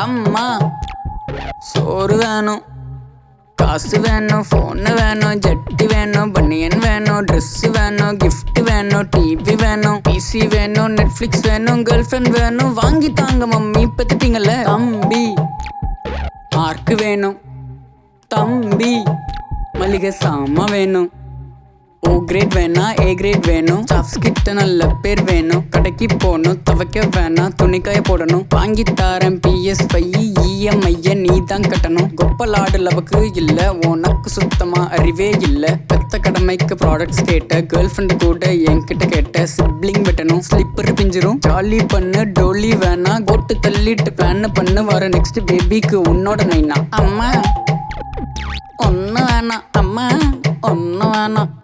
அம்மா சோறு வேணும் காசு வேணும் ஃபோனு வேணும் ஜட்டி வேணும் பனியன் வேணும் ட்ரெஸ் வேணும் gift வேணும் டிவி வேணும் பிசி வேணும் நெட்ஃப்ளிக்ஸ் வேணும் கேர்ள் ஃப்ரெண்ட் வேணும் வாங்கி தாங்க மம்மி பெத்துட்டீங்கல்ல தம்பி மார்க் வேணும் தம்பி மளிகை சாமா வேணும் ஓ கிரேட் வேணா ஏ கிரேட் வேணும் ஸ்டாஃப்ஸ் கிட்ட நல்ல பேர் வேணும் கடைக்கு போகணும் துவைக்க வேணாம் துணிக்காய போடணும் வாங்கி தாரேன் பிஎஸ் ஃபை இஎம்ஐய நீ தான் கட்டணும் கொப்பலாடு லவக்கு இல்ல உனக்கு சுத்தமா அறிவே இல்ல பெத்த கடமைக்கு ப்ராடக்ட்ஸ் கேட்ட கேர்ள் ஃப்ரெண்டு கூட என்கிட்ட கேட்ட சிப்ளிங் வெட்டணும் ஸ்லிப்பர் பிஞ்சிரும் ஜாலி பண்ணு டோலி வேணா கோட்டு தள்ளிட்டு பிளான் பண்ணு வர நெக்ஸ்ட் பேபிக்கு உன்னோட நைனா அம்மா ஒன்று வேணாம் அம்மா ஒன்று வேணாம்